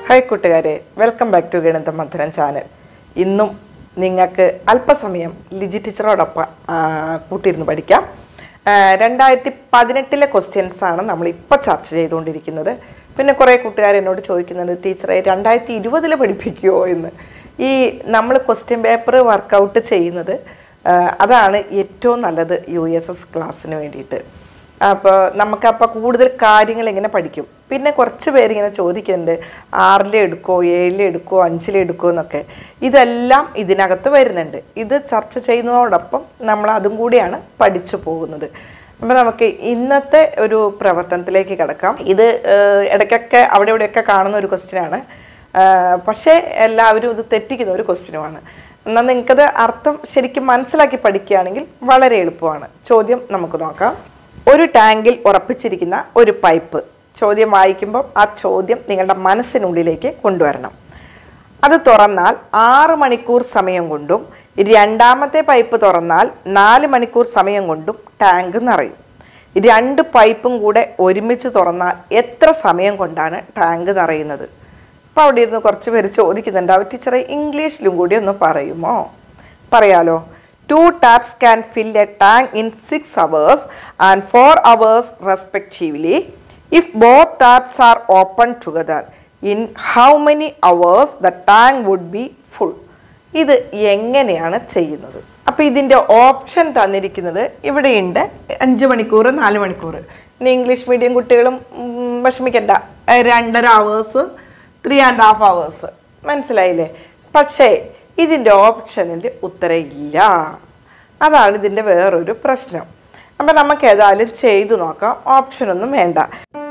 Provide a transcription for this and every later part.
hi കൂട്ടുകാരെ welcome back to ഗണിത മധുരം ചാനൽ ഇന്നും നിങ്ങൾക്ക് അല്പസമയം ലിജി ടീച്ചറോടൊപ്പം ആ, കൂട്ടിയിരുന്ന് പഠിക്കാം ആ, രണ്ടായിരത്തി പതിനെട്ടിലെ ക്വസ്റ്റ്യൻസ് ആണ് നമ്മൾ ഇപ്പോൾ ചർച്ച ചെയ്തുകൊണ്ടിരിക്കുന്നത് പിന്നെ കുറേ കൂട്ടുകാർ എന്നോട് ചോദിക്കുന്നുണ്ട് ടീച്ചറെ രണ്ടായിരത്തി ഇരുപതിൽ പഠിപ്പിക്കുമോ എന്ന് ഈ നമ്മൾ ക്വസ്റ്റ്യൻ പേപ്പർ വർക്കൗട്ട് ചെയ്യുന്നത് ആ, അതാണ് ഏറ്റവും നല്ലത് യു എസ് എസ് ക്ലാസ്സിന് വേണ്ടിയിട്ട് അപ്പോൾ നമുക്കപ്പോൾ കൂടുതൽ കാര്യങ്ങൾ ഇങ്ങനെ പഠിക്കും പിന്നെ കുറച്ച് പേരിങ്ങനെ ചോദിക്കുന്നുണ്ട് ആറിലെ എടുക്കോ ഏഴിലെ എടുക്കോ അഞ്ചിലെ എടുക്കോ എന്നൊക്കെ ഇതെല്ലാം ഇതിനകത്ത് വരുന്നുണ്ട് ഇത് ചർച്ച ചെയ്യുന്നതോടൊപ്പം നമ്മൾ അതും കൂടിയാണ് പഠിച്ചു പോകുന്നത് അപ്പോൾ നമുക്ക് ഇന്നത്തെ ഒരു പ്രവർത്തനത്തിലേക്ക് കിടക്കാം ഇത് ഏഹ്, ഇടയ്ക്കൊക്കെ അവിടെ ഇവിടെയൊക്കെ കാണുന്ന ഒരു ക്വസ്റ്റ്യനാണ് പക്ഷേ എല്ലാവരും ഇത് തെറ്റിക്കുന്ന ഒരു ക്വസ്റ്റ്യനുമാണ് എന്നാൽ നിങ്ങൾക്കത് അർത്ഥം ശരിക്കും മനസ്സിലാക്കി പഠിക്കുകയാണെങ്കിൽ വളരെ എളുപ്പമാണ് ചോദ്യം നമുക്ക് നോക്കാം ഒരു ടാങ്കിൽ ഉറപ്പിച്ചിരിക്കുന്ന ഒരു പൈപ്പ് ചോദ്യം വായിക്കുമ്പോൾ ആ ചോദ്യം നിങ്ങളുടെ മനസ്സിനുള്ളിലേക്ക് കൊണ്ടുവരണം അത് തുറന്നാൽ ആറ് മണിക്കൂർ സമയം കൊണ്ടും രണ്ടാമത്തെ പൈപ്പ് തുറന്നാൽ നാല് മണിക്കൂർ സമയം കൊണ്ടും ടാങ്ക് നിറയും രണ്ട് പൈപ്പും കൂടെ ഒരുമിച്ച് തുറന്നാൽ എത്ര സമയം കൊണ്ടാണ് ടാങ്ക് നിറയുന്നത് അപ്പോൾ അവിടെ ഇരുന്ന് കുറച്ച് പേര് ചോദിക്കുന്നുണ്ട് അവർ ടീച്ചറെ ഇംഗ്ലീഷിലും കൂടി ഒന്ന് പറയുമോ പറയാലോ two taps can fill a tank in six hours and four hours respectively if both taps are open together in how many hours the tank would be full ഇത് എങ്ങനെയാണ് ചെയ്യുന്നത് അപ്പോൾ ഇതിൻ്റെ ഓപ്ഷൻ തന്നിരിക്കുന്നത് ഇവിടെയുണ്ട് അഞ്ച് മണിക്കൂർ നാല് മണിക്കൂർ ഇനി ഇംഗ്ലീഷ് മീഡിയം കുട്ടികളും ഉം, വിഷമിക്കണ്ട ഏഹ് രണ്ടര hours three and half hours മനസ്സിലായില്ലേ പക്ഷേ ഇതിൻ്റെ ഓപ്ഷനിൽ ഉത്തരം ഇല്ല അതാണ് ഇതിൻ്റെ വേറൊരു പ്രശ്നം അപ്പം നമുക്ക് ഏതായാലും ചെയ്തു നോക്കാം ഓപ്ഷനൊന്നും വേണ്ട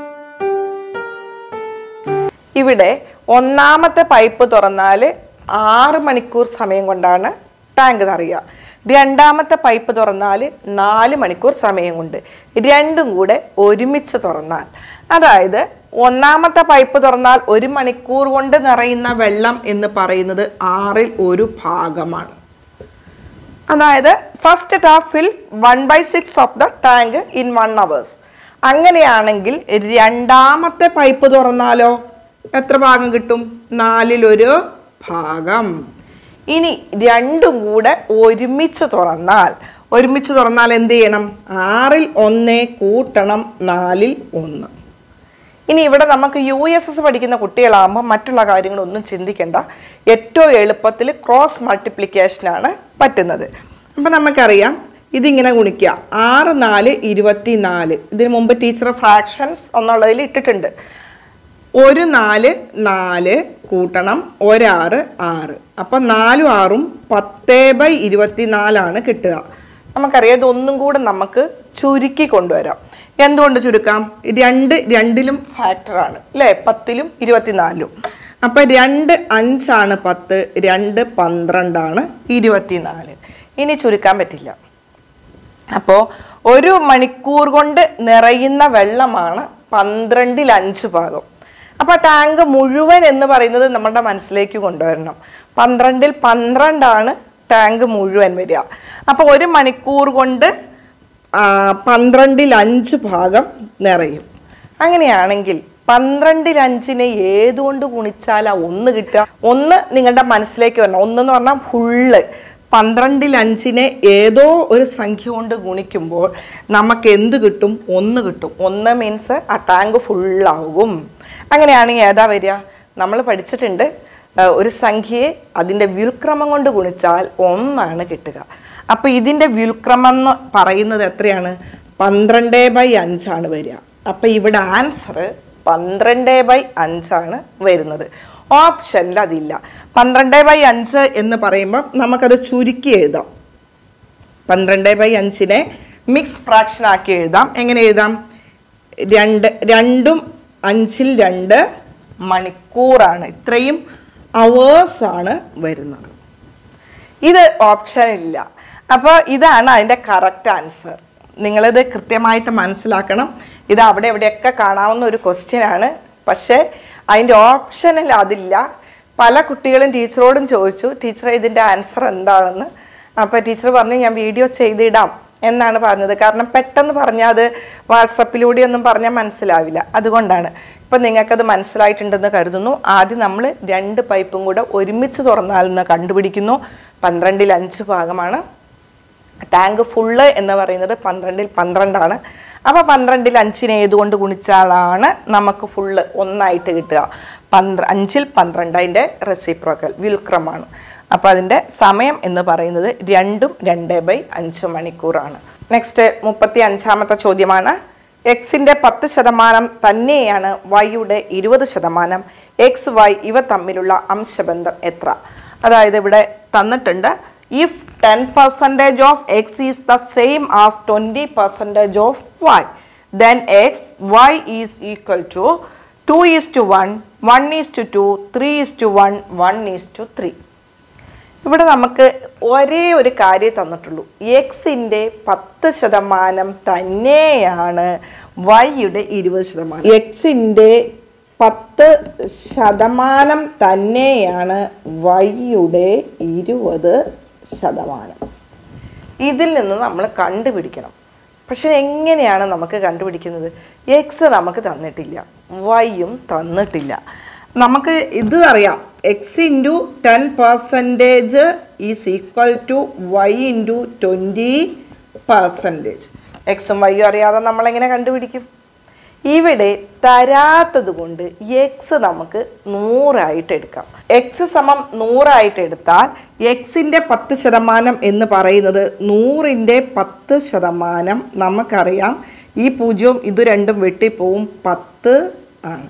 ഇവിടെ ഒന്നാമത്തെ പൈപ്പ് തുറന്നാൽ ആറ് മണിക്കൂർ സമയം കൊണ്ടാണ് ടാങ്ക് നിറയുക രണ്ടാമത്തെ പൈപ്പ് തുറന്നാൽ നാല് മണിക്കൂർ സമയം കൊണ്ട് രണ്ടും കൂടെ ഒരുമിച്ച് തുറന്നാൽ അതായത് ഒന്നാമത്തെ പൈപ്പ് തുറന്നാൽ ഒരു മണിക്കൂർ കൊണ്ട് നിറയുന്ന വെള്ളം എന്ന് പറയുന്നത് ആറിൽ ഒരു ഭാഗമാണ് അതായത് first tap fill one by six of the tank in one hours അങ്ങനെയാണെങ്കിൽ രണ്ടാമത്തെ പൈപ്പ് തുറന്നാലോ എത്ര ഭാഗം കിട്ടും നാലിലൊരു ഭാഗം ഇനി രണ്ടും കൂടെ ഒരുമിച്ച് തുറന്നാൽ ഒരുമിച്ച് തുറന്നാൽ എന്ത് ചെയ്യണം ആറിൽ ഒന്നേ കൂട്ടണം നാലിൽ ഒന്ന് ഇനി ഇവിടെ നമുക്ക് യു എസ് എസ് പഠിക്കുന്ന കുട്ടികളാകുമ്പോൾ മറ്റുള്ള കാര്യങ്ങളൊന്നും ചിന്തിക്കേണ്ട ഏറ്റവും എളുപ്പത്തിൽ ക്രോസ് മൾട്ടിപ്ലിക്കേഷനാണ് പറ്റുന്നത് അപ്പം നമുക്കറിയാം ഇതിങ്ങനെ ഗുണിക്കുക ആറ് നാല് ഇരുപത്തി നാല് ഇതിന് മുമ്പ് ടീച്ചർ ഫ്രാക്ഷൻസ് എന്നുള്ളതിൽ ഇട്ടിട്ടുണ്ട് ഒരു നാല് നാല് കൂട്ടണം ഒരാറ് ആറ് അപ്പം നാലും ആറും പത്തേ ബൈ ഇരുപത്തി നാലാണ് കിട്ടുക നമുക്കറിയാം ഇതൊന്നും കൂടെ നമുക്ക് ചുരുക്കി കൊണ്ടുവരാം എന്തുകൊണ്ട് ചുരുക്കാം രണ്ട് രണ്ടിലും ഫാക്ടറാണ് അല്ലേ പത്തിലും ഇരുപത്തിനാലിലും അപ്പം രണ്ട് അഞ്ചാണ് പത്ത് രണ്ട് പന്ത്രണ്ടാണ് ഇരുപത്തിനാല് ഇനി ചുരുക്കാൻ പറ്റില്ല അപ്പോൾ ഒരു മണിക്കൂർ കൊണ്ട് നിറയുന്ന വെള്ളമാണ് പന്ത്രണ്ടിൽ അഞ്ച് ഭാഗം അപ്പോൾ ടാങ്ക് മുഴുവൻ എന്ന് പറയുന്നത് നമ്മുടെ മനസ്സിലേക്ക് കൊണ്ടുവരണം പന്ത്രണ്ടിൽ പന്ത്രണ്ടാണ് ടാങ്ക് മുഴുവൻ വരിക അപ്പോൾ ഒരു മണിക്കൂർ കൊണ്ട് ആ, പന്ത്രണ്ടിൽ അഞ്ച് ഭാഗം നിറയും അങ്ങനെയാണെങ്കിൽ പന്ത്രണ്ടിൽ അഞ്ചിനെ ഏതുകൊണ്ട് ഗുണിച്ചാലാ ഒന്ന് കിട്ടുക ഒന്ന് നിങ്ങളുടെ മനസ്സിലേക്ക് വരണം ഒന്നെന്ന് പറഞ്ഞാൽ ഫുള്ള് പന്ത്രണ്ടിൽ അഞ്ചിനെ ഏതോ ഒരു സംഖ്യ കൊണ്ട് ഗുണിക്കുമ്പോൾ നമുക്ക് എന്ത് കിട്ടും ഒന്ന് കിട്ടും ഒന്ന് മീൻസ് ആ ടാങ്ക് ഫുള്ളാകും അങ്ങനെയാണെങ്കിൽ ഏതാ വരിക നമ്മൾ പഠിച്ചിട്ടുണ്ട് ആ, ഒരു സംഖ്യയെ അതിൻ്റെ വ്യുൽക്രമം കൊണ്ട് ഗുണിച്ചാൽ ഒന്നാണ് കിട്ടുക അപ്പോൾ ഇതിൻ്റെ വ്യുൽക്രമം എന്ന് പറയുന്നത് എത്രയാണ് പന്ത്രണ്ട് ബൈ അഞ്ചാണ് വരിക അപ്പോൾ ഇവിടെ ആൻസർ പന്ത്രണ്ട് ബൈ അഞ്ചാണ് വരുന്നത് ഓപ്ഷനിൽ അതില്ല പന്ത്രണ്ട് ബൈ അഞ്ച് എന്ന് പറയുമ്പോൾ നമുക്കത് ചുരുക്കി എഴുതാം പന്ത്രണ്ട് ബൈ അഞ്ചിനെ മിക്സ് ഫ്രാക്ഷൻ ആക്കി എഴുതാം എങ്ങനെ എഴുതാം രണ്ട് രണ്ടും അഞ്ചിൽ രണ്ട് മണിക്കൂറാണ് ഇത്രയും അവേഴ്സ് ആണ് വരുന്നത് ഇത് ഓപ്ഷൻ ഇല്ല അപ്പോൾ ഇതാണ് അതിൻ്റെ കറക്റ്റ് ആൻസർ നിങ്ങളിത് കൃത്യമായിട്ട് മനസ്സിലാക്കണം ഇത് അവിടെ എവിടെയൊക്കെ കാണാവുന്ന ഒരു ക്വസ്റ്റ്യൻ ആണ് പക്ഷേ അതിൻ്റെ ഓപ്ഷനിൽ അതില്ല പല കുട്ടികളും ടീച്ചറോടും ചോദിച്ചു ടീച്ചറെ ഇതിൻ്റെ ആൻസർ എന്താണെന്ന് അപ്പോൾ ടീച്ചർ പറഞ്ഞു ഞാൻ വീഡിയോ ചെയ്തിടാം എന്നാണ് പറഞ്ഞത് കാരണം പെട്ടെന്ന് പറഞ്ഞാൽ അത് വാട്സപ്പിലൂടെ ഒന്നും പറഞ്ഞാൽ മനസ്സിലാവില്ല അതുകൊണ്ടാണ് ഇപ്പം നിങ്ങൾക്കത് മനസ്സിലായിട്ടുണ്ടെന്ന് കരുതുന്നു ആദ്യം നമ്മൾ രണ്ട് പൈപ്പും കൂടെ ഒരുമിച്ച് തുറന്നാലെന്ന് കണ്ടുപിടിക്കുന്നു പന്ത്രണ്ടിൽ അഞ്ച് ഭാഗമാണ് ടാങ്ക് ഫുള്ള് എന്ന് പറയുന്നത് പന്ത്രണ്ടിൽ പന്ത്രണ്ടാണ് അപ്പോൾ പന്ത്രണ്ടിൽ അഞ്ചിനെ ഏതുകൊണ്ട് ഗുണിച്ചാലാണ് നമുക്ക് ഫുള്ള് ഒന്നായിട്ട് കിട്ടുക പന്ത്ര അഞ്ചിൽ പന്ത്രണ്ട് അതിൻ്റെ റെസിപ്രോക്കൽ വിൽക്രമാണ് അപ്പോൾ അതിൻ്റെ സമയം എന്ന് പറയുന്നത് രണ്ടും രണ്ട് ബൈ അഞ്ച് മണിക്കൂറാണ് നെക്സ്റ്റ് മുപ്പത്തി അഞ്ചാമത്തെ ചോദ്യമാണ് എക്സിൻ്റെ പത്ത് ശതമാനം തന്നെയാണ് വൈയുടെ ഇരുപത് ശതമാനം എക്സ് വൈ ഇവ തമ്മിലുള്ള അംശബന്ധം എത്ര അതായത് ഇവിടെ തന്നിട്ടുണ്ട് if ten percentage of x is the same as twenty percentage of y then x y is equal to two is to one one is to two three is to one one is to three ഇവിടെ നമുക്ക് ഒരേ ഒരു കാര്യം തന്നിട്ടുള്ളൂ എക്സിൻ്റെ പത്ത് ശതമാനം തന്നെയാണ് വൈയുടെ ഇരുപത് ശതമാനം എക്സിൻ്റെ പത്ത് ശതമാനം തന്നെയാണ് വൈയുടെ ഇരുപത് ശതമാനം ഇതിൽ നിന്ന് നമ്മൾ കണ്ടുപിടിക്കണം പക്ഷെ എങ്ങനെയാണ് നമുക്ക് കണ്ടുപിടിക്കുന്നത് എക്സ് നമുക്ക് തന്നിട്ടില്ല വൈയും തന്നിട്ടില്ല നമുക്ക് ഇത് അറിയാം x into ten percentage is equal to y into twenty percentage എക്സും വൈയും അറിയാതെ നമ്മളെങ്ങനെ കണ്ടുപിടിക്കും ഇവിടെ തരാത്തത് കൊണ്ട് എക്സ് നമുക്ക് നൂറായിട്ട് എടുക്കാം എക്സ് സമം നൂറായിട്ട് എടുത്താൽ എക്സിൻ്റെ പത്ത് ശതമാനം എന്ന് പറയുന്നത് നൂറിൻ്റെ പത്ത് ശതമാനം നമുക്കറിയാം ഈ പൂജ്യവും ഇത് രണ്ടും വെട്ടിപ്പോവും പത്ത് ആണ്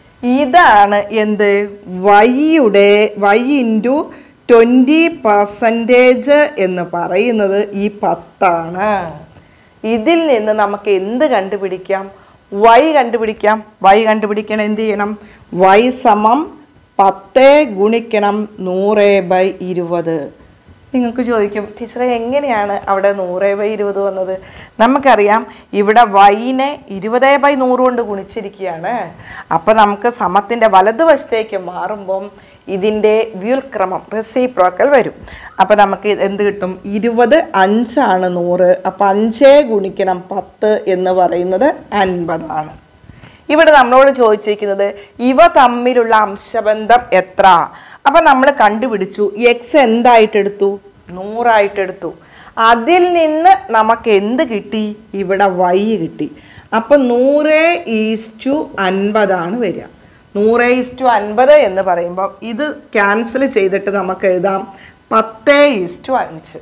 ഇതാണ് എന്ത് വൈയുടെ വൈ ഇൻറ്റു ട്വൻറ്റി പെർസെൻറ്റേജ് എന്ന് പറയുന്നത് ഈ പത്താണ് ഇതിൽ നിന്ന് നമുക്ക് എന്ത് കണ്ടുപിടിക്കാം വൈ കണ്ടുപിടിക്കാം വൈ കണ്ടുപിടിക്കണം എന്ത് ചെയ്യണം വൈ സമം പത്ത് ഗുണിക്കണം നൂറ് ബൈ ഇരുപത് നിങ്ങൾക്ക് ചോദിക്കും ടീച്ചറെ എങ്ങനെയാണ് അവിടെ നൂറ് ബൈ ഇരുപത് വന്നത് നമുക്കറിയാം ഇവിടെ വൈനെ ഇരുപത് ബൈ നൂറ് കൊണ്ട് ഗുണിച്ചിരിക്കുകയാണ് അപ്പോൾ നമുക്ക് സമത്തിൻ്റെ വലതുവശത്തേക്ക് മാറുമ്പം ഇതിൻ്റെ വ്യുൽക്രമം റെസിപ്രോക്കൽ വരും അപ്പോൾ നമുക്ക് എന്ത് കിട്ടും ഇരുപത് അഞ്ചാണ് നൂറ് അപ്പോൾ അഞ്ചേ ഗുണിക്കണം പത്ത് എന്ന് പറയുന്നത് അൻപതാണ് ഇവിടെ നമ്മളോട് ചോദിച്ചിരിക്കുന്നത് ഇവ തമ്മിലുള്ള അംശബന്ധം എത്ര അപ്പം നമ്മൾ കണ്ടുപിടിച്ചു എക്സ് എന്തായിട്ടെടുത്തു നൂറായിട്ടെടുത്തു അതിൽ നിന്ന് നമുക്ക് എന്ത് കിട്ടി ഇവിടെ വൈ കിട്ടി അപ്പം നൂറ് ഈസ്റ്റു അൻപതാണ് വരിക നൂറ് ഈസ്റ്റു അൻപത് എന്ന് പറയുമ്പോൾ ഇത് ക്യാൻസൽ ചെയ്തിട്ട് നമുക്ക് എഴുതാം പത്ത് ഈസ്റ്റു അഞ്ച്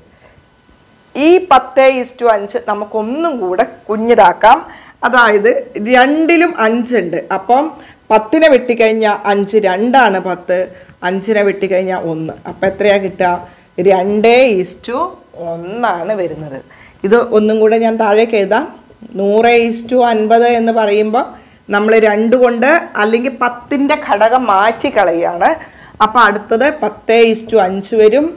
ഈ പത്ത് ഈസ്റ്റു അഞ്ച് നമുക്കൊന്നും കൂടെ കുഞ്ഞിതാക്കാം അതായത് രണ്ടിലും അഞ്ചുണ്ട് അപ്പം പത്തിനെ വെട്ടിക്കഴിഞ്ഞാൽ അഞ്ച് രണ്ടാണ് പത്ത് അഞ്ചിനെ വെട്ടിക്കഴിഞ്ഞാൽ ഒന്ന് അപ്പം എത്രയാ കിട്ടുക രണ്ട് ഈസ്റ്റു ഒന്നാണ് വരുന്നത് ഇത് ഒന്നും കൂടെ ഞാൻ താഴേക്ക് എഴുതാം നൂറ് ഈസ്റ്റു അൻപത് എന്ന് പറയുമ്പോൾ നമ്മൾ രണ്ട് കൊണ്ട് അല്ലെങ്കിൽ പത്തിൻ്റെ ഘടകം മാറ്റി കളയാണ് അപ്പം അടുത്തത് പത്ത് ഈസ്റ്റു അഞ്ച് വരും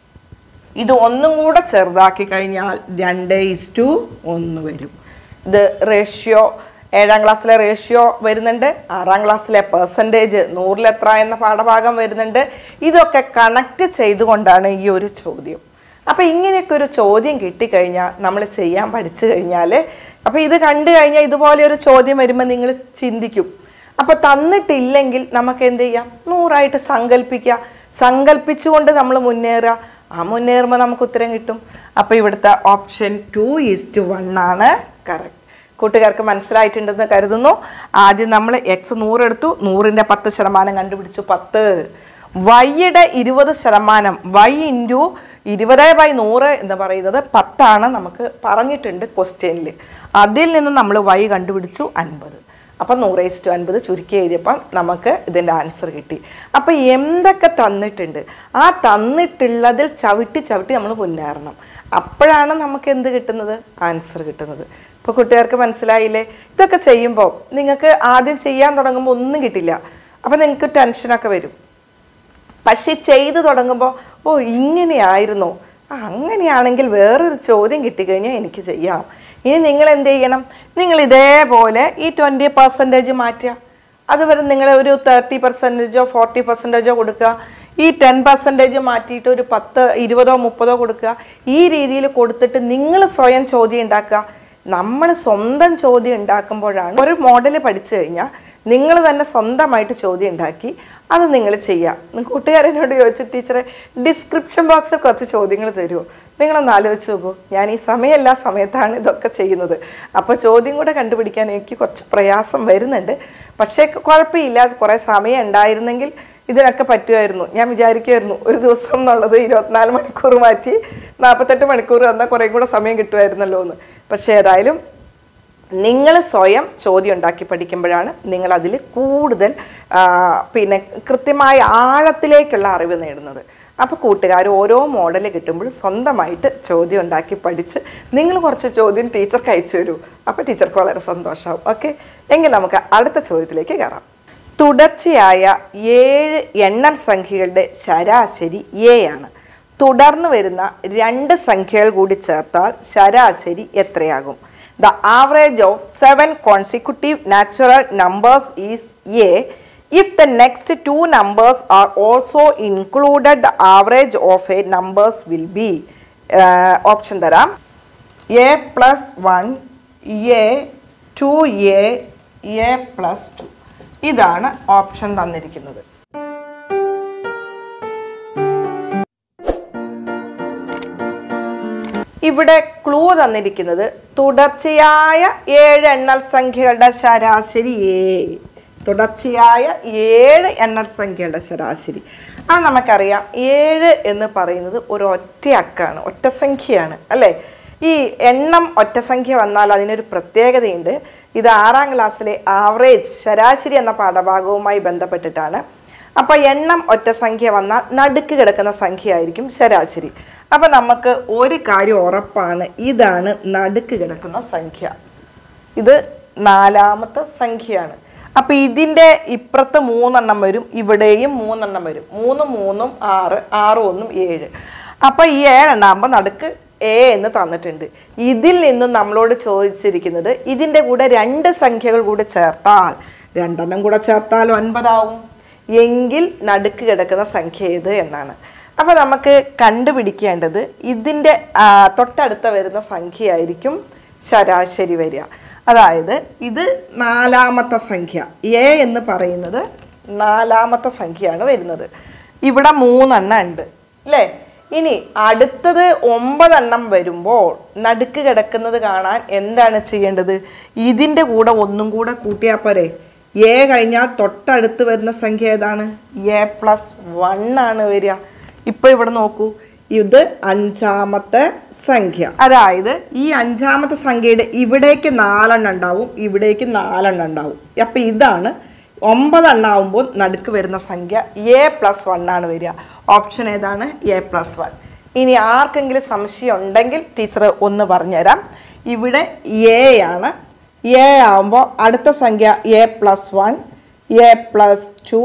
ഇത് ഒന്നും കൂടെ ചെറുതാക്കി കഴിഞ്ഞാൽ രണ്ട് ഇസ്റ്റു ഒന്ന് വരും ഇത് റേഷ്യോ ഏഴാം ക്ലാസ്സിലെ റേഷ്യോ വരുന്നുണ്ട് ആറാം ക്ലാസ്സിലെ പെർസെൻറ്റേജ് നൂറിൽ എത്ര എന്ന പാഠഭാഗം വരുന്നുണ്ട് ഇതൊക്കെ കണക്ട് ചെയ്തുകൊണ്ടാണ് ഈ ഒരു ചോദ്യം അപ്പോൾ ഇങ്ങനെയൊക്കെ ഒരു ചോദ്യം കിട്ടിക്കഴിഞ്ഞാൽ നമ്മൾ ചെയ്യാൻ പഠിച്ചു കഴിഞ്ഞാൽ അപ്പോൾ ഇത് കണ്ടു കഴിഞ്ഞാൽ ഇതുപോലെ ഒരു ചോദ്യം വരുമ്പോൾ നിങ്ങൾ ചിന്തിക്കും അപ്പോൾ തന്നിട്ടില്ലെങ്കിൽ നമുക്ക് എന്ത് ചെയ്യാം നൂറായിട്ട് സങ്കല്പിക്കുക സങ്കല്പിച്ചുകൊണ്ട് നമ്മൾ മുന്നേറുക ആ മുന്നേറുമ്പോൾ നമുക്ക് ഉത്തരം കിട്ടും അപ്പോൾ ഇവിടുത്തെ ഓപ്ഷൻ ടു ഈസ്റ്റ് വൺ ആണ് കറക്റ്റ് കൂട്ടുകാർക്ക് മനസ്സിലായിട്ടുണ്ടെന്ന് കരുതുന്നു ആദ്യം നമ്മൾ എക്സ് നൂറെടുത്തു നൂറിൻ്റെ പത്ത് ശതമാനം കണ്ടുപിടിച്ചു പത്ത് വൈയുടെ ഇരുപത് ശതമാനം വൈ ഇൻറ്റു ഇരുപത് ബൈ നൂറ് എന്ന് പറയുന്നത് പത്താണ് നമുക്ക് പറഞ്ഞിട്ടുണ്ട് ക്വസ്റ്റ്യനിൽ അതിൽ നിന്ന് നമ്മൾ വൈ കണ്ടുപിടിച്ചു അൻപത് അപ്പം നൂറ് ഇസ്റ്റു അൻപത് ചുരുക്കി എഴുതിയപ്പം നമുക്ക് ഇതിൻ്റെ ആൻസർ കിട്ടി അപ്പം എന്തൊക്കെ തന്നിട്ടുണ്ട് ആ തന്നിട്ടുള്ളതിൽ ചവിട്ടി ചവിട്ടി നമ്മൾ മുന്നേറണം അപ്പോഴാണ് നമുക്ക് എന്ത് കിട്ടുന്നത് ആൻസർ കിട്ടുന്നത് ഇപ്പോൾ കുട്ടികൾക്ക് മനസ്സിലായില്ലേ ഇതൊക്കെ ചെയ്യുമ്പോൾ നിങ്ങൾക്ക് ആദ്യം ചെയ്യാൻ തുടങ്ങുമ്പോൾ ഒന്നും കിട്ടില്ല അപ്പം നിങ്ങൾക്ക് ടെൻഷനൊക്കെ വരും പക്ഷെ ചെയ്തു തുടങ്ങുമ്പോൾ ഓ ഇങ്ങനെയായിരുന്നോ ആ അങ്ങനെയാണെങ്കിൽ വേറൊരു ചോദ്യം കിട്ടിക്കഴിഞ്ഞാൽ എനിക്ക് ചെയ്യാം ഇനി നിങ്ങൾ എന്ത് ചെയ്യണം നിങ്ങൾ ഇതേപോലെ ഈ ട്വൻറ്റി പെർസെൻറ്റേജ് മാറ്റുക അതുവരെ നിങ്ങൾ ഒരു തേർട്ടി പെർസെൻറ്റേജോ ഫോർട്ടി പെർസെൻറ്റേജോ കൊടുക്കുക ഈ ടെൻ പെർസെൻറ്റേജ് മാറ്റിയിട്ട് ഒരു പത്ത് ഇരുപതോ മുപ്പതോ കൊടുക്കുക ഈ രീതിയിൽ കൊടുത്തിട്ട് നിങ്ങൾ സ്വയം ചോദ്യം ഉണ്ടാക്കുക നമ്മൾ സ്വന്തം ചോദ്യം ഉണ്ടാക്കുമ്പോഴാണ് ഒരു മോഡൽ പഠിച്ചു കഴിഞ്ഞാൽ നിങ്ങൾ തന്നെ സ്വന്തമായിട്ട് ചോദ്യം ഉണ്ടാക്കി അത് നിങ്ങൾ ചെയ്യുക കൂട്ടുകാരനോട് ചോദിച്ചു ടീച്ചറെ ഡിസ്ക്രിപ്ഷൻ ബോക്സിൽ കുറച്ച് ചോദ്യങ്ങൾ തരുമോ നിങ്ങളൊന്ന് ആലോചിച്ച് നോക്കൂ ഞാൻ ഈ സമയമെല്ലാ സമയത്താണ് ഇതൊക്കെ ചെയ്യുന്നത് അപ്പോൾ ചോദ്യം കൂടെ കണ്ടുപിടിക്കാൻ എനിക്ക് കുറച്ച് പ്രയാസം വരുന്നുണ്ട് പക്ഷേ കുഴപ്പമില്ല കുറേ സമയം ഉണ്ടായിരുന്നെങ്കിൽ ഇതിനൊക്കെ പറ്റുമായിരുന്നു ഞാൻ വിചാരിക്കുമായിരുന്നു ഒരു ദിവസം എന്നുള്ളത് ഇരുപത്തിനാല് മണിക്കൂർ മാറ്റി നാൽപ്പത്തെട്ട് മണിക്കൂർ തന്നാൽ കുറേ കൂടെ സമയം കിട്ടുമായിരുന്നല്ലോ എന്ന് പക്ഷേ ഏതായാലും നിങ്ങൾ സ്വയം ചോദ്യം ഉണ്ടാക്കി പഠിക്കുമ്പോഴാണ് നിങ്ങൾ അതിൽ കൂടുതൽ ആ, പിന്നെ കൃത്യമായ ആഴത്തിലേക്കുള്ള അറിവ് നേടുന്നത് അപ്പോൾ കൂട്ടുകാർ ഓരോ മോഡൽ കിട്ടുമ്പോഴും സ്വന്തമായിട്ട് ചോദ്യം ഉണ്ടാക്കി പഠിച്ച് നിങ്ങൾ കുറച്ച് ചോദ്യം ടീച്ചർക്ക് അയച്ചു തരൂ അപ്പോൾ ടീച്ചർക്ക് വളരെ സന്തോഷമാവും ഓക്കെ എങ്കിൽ നമുക്ക് അടുത്ത ചോദ്യത്തിലേക്ക് കയറാം തുടർച്ചയായ ഏഴ് എണ്ണൽ സംഖ്യകളുടെ ശരാശരി എ ആണ് തുടർന്ന് വരുന്ന രണ്ട് സംഖ്യകൾ കൂടി ചേർത്താൽ ശരാശരി എത്രയാകും the average of seven consecutive natural numbers is a if the next two numbers are also included the average of a numbers will be option തരാം a plus one a two a a plus two ഇതാണ് option തന്നിരിക്കുന്നത് ഇവിടെ clue തന്നിരിക്കുന്നത് തുടർച്ചയായ ഏഴ് എണ്ണൽ സംഖ്യകളുടെ ശരാശരി ഏ തുടർച്ചയായ ഏഴ് എണ്ണൽ സംഖ്യകളുടെ ശരാശരി അത് നമുക്കറിയാം ഏഴ് എന്ന് പറയുന്നത് ഒരു ഒറ്റ അക്കാണ് ഒറ്റ സംഖ്യയാണ് അല്ലേ ഈ എണ്ണം ഒറ്റ സംഖ്യ വന്നാൽ അതിനൊരു പ്രത്യേകതയുണ്ട് ഇത് ആറാം ക്ലാസ്സിലെ ആവറേജ് ശരാശരി എന്ന പാഠഭാഗവുമായി ബന്ധപ്പെട്ടിട്ടാണ് അപ്പോൾ എണ്ണം ഒറ്റ സംഖ്യ വന്നാൽ നടുക്ക് കിടക്കുന്ന സംഖ്യ ആയിരിക്കും ശരാശരി അപ്പോൾ നമുക്ക് ഒരു കാര്യം ഉറപ്പാണ് ഇതാണ് നടുക്ക് കിടക്കുന്ന സംഖ്യ ഇത് നാലാമത്തെ സംഖ്യയാണ് അപ്പോൾ ഇതിൻ്റെ ഇപ്പുറത്ത് മൂന്നെണ്ണം വരും ഇവിടെയും മൂന്നെണ്ണം വരും മൂന്നും മൂന്നും ആറ് ആറും ഒന്നും ഏഴ് അപ്പോൾ ഈ ഏഴെണ്ണാകുമ്പോൾ നടുക്ക് എ എന്ന് തന്നിട്ടുണ്ട് ഇതിൽ നിന്നും നമ്മളോട് ചോദിച്ചിരിക്കുന്നത് ഇതിൻ്റെ കൂടെ രണ്ട് സംഖ്യകൾ കൂടെ ചേർത്താൽ രണ്ടെണ്ണം കൂടെ ചേർത്താൽ ഒൻപതാവും എങ്കിൽ നടുക്ക് കിടക്കുന്ന സംഖ്യ ഏത് എന്നാണ് അപ്പോൾ നമുക്ക് കണ്ടുപിടിക്കേണ്ടത് ഇതിൻ്റെ ആ, തൊട്ടടുത്ത വരുന്ന സംഖ്യയായിരിക്കും ശരാശരി വരിക അതായത് ഇത് നാലാമത്തെ സംഖ്യ എ എന്ന് പറയുന്നത് നാലാമത്തെ സംഖ്യയാണ് വരുന്നത് ഇവിടെ മൂന്നെണ്ണം ഉണ്ട് അല്ലേ ഇനി അടുത്തത് ഒമ്പതെണ്ണം വരുമ്പോൾ നടുക്ക് കിടക്കുന്നത് കാണാൻ എന്താണ് ചെയ്യേണ്ടത് ഇതിൻ്റെ കൂടെ ഒന്നും കൂടെ കൂട്ടിയാൽ പോരെ എ കഴിഞ്ഞാൽ തൊട്ടടുത്ത് വരുന്ന സംഖ്യ ഏതാണ് എ പ്ലസ് വൺ ആണ് വരിക ഇപ്പൊ ഇവിടെ നോക്കൂ ഇത് അഞ്ചാമത്തെ സംഖ്യ അതായത് ഈ അഞ്ചാമത്തെ സംഖ്യയുടെ ഇവിടേക്ക് നാലെണ്ണം ഉണ്ടാവും ഇവിടേക്ക് നാലെണ്ണം ഉണ്ടാവും അപ്പൊ ഇതാണ് ഒമ്പതെണ്ണാവുമ്പോൾ നടുക്ക് വരുന്ന സംഖ്യ എ പ്ലസ് വൺ ആണ് വരിക ഓപ്ഷൻ ഏതാണ് എ പ്ലസ് വൺ ഇനി ആർക്കെങ്കിലും സംശയം ഉണ്ടെങ്കിൽ ടീച്ചർ ഒന്ന് പറഞ്ഞുതരാം ഇവിടെ എ ആണ് എ ആവുമ്പോൾ അടുത്ത സംഖ്യ a plus one a plus two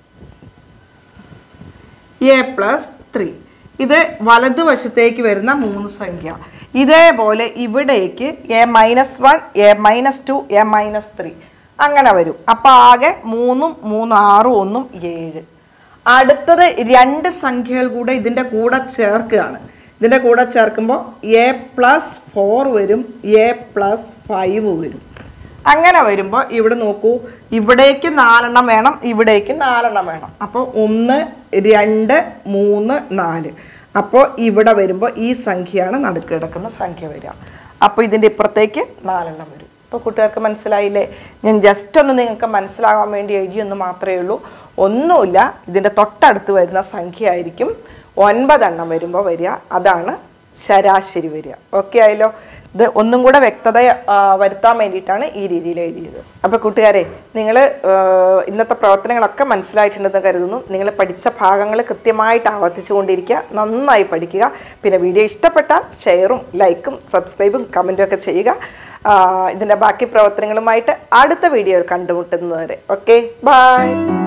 a plus three ഇത് വലതുവശത്തേക്ക് വരുന്ന മൂന്ന് സംഖ്യ ഇതേപോലെ ഇവിടേക്ക് a minus one a minus two a minus three അങ്ങനെ വരും അപ്പം ആകെ മൂന്നും മൂന്നും ആറും ഒന്നും ഏഴ് അടുത്തത് രണ്ട് സംഖ്യകൾ കൂടെ ഇതിൻ്റെ കൂടെ ചേർക്കുകയാണ് ഇതിൻ്റെ കൂടെ ചേർക്കുമ്പോൾ എ പ്ലസ് ഫോർ വരും എ പ്ലസ് ഫൈവ് വരും അങ്ങനെ വരുമ്പോൾ ഇവിടെ നോക്കൂ ഇവിടേക്ക് നാലെണ്ണം വേണം ഇവിടേക്ക് നാലെണ്ണം വേണം അപ്പോൾ ഒന്ന് രണ്ട് മൂന്ന് നാല് അപ്പോൾ ഇവിടെ വരുമ്പോൾ ഈ സംഖ്യയാണ് നടുക്ക് കിടക്കുന്ന സംഖ്യ വരിക അപ്പോൾ ഇതിൻ്റെ ഇപ്പുറത്തേക്ക് നാലെണ്ണം വരും ഇപ്പോൾ കൂട്ടുകാർക്ക് മനസ്സിലായില്ലേ ഞാൻ ജസ്റ്റ് ഒന്ന് നിങ്ങൾക്ക് മനസ്സിലാകാൻ വേണ്ടി എഴുതിയെന്ന് മാത്രമേ ഉള്ളൂ ഒന്നുമില്ല ഇതിൻ്റെ തൊട്ടടുത്ത് വരുന്ന സംഖ്യ ആയിരിക്കും ഒൻപതെണ്ണം വരുമ്പോൾ വരിക അതാണ് ശരാശരി വരിക ഓക്കെ ആയല്ലോ ഇത് ഒന്നും കൂടെ വ്യക്തത ആ, വരുത്താൻ വേണ്ടിയിട്ടാണ് ഈ രീതിയിൽ എഴുതിയത് അപ്പോൾ കൂട്ടുകാരെ നിങ്ങൾ ഇന്നത്തെ പ്രവർത്തനങ്ങളൊക്കെ മനസ്സിലായിട്ടുണ്ടെന്ന് കരുതുന്നു നിങ്ങൾ പഠിച്ച ഭാഗങ്ങൾ കൃത്യമായിട്ട് ആവർത്തിച്ചു കൊണ്ടിരിക്കുക നന്നായി പഠിക്കുക പിന്നെ വീഡിയോ ഇഷ്ടപ്പെട്ടാൽ ഷെയറും ലൈക്കും സബ്സ്ക്രൈബും കമൻറ്റും ഒക്കെ ചെയ്യുക ആ, ഇതിൻ്റെ ബാക്കി പ്രവർത്തനങ്ങളുമായിട്ട് അടുത്ത വീഡിയോയിൽ കണ്ടുമുട്ടുന്നതുവരെ ഓക്കെ ബൈ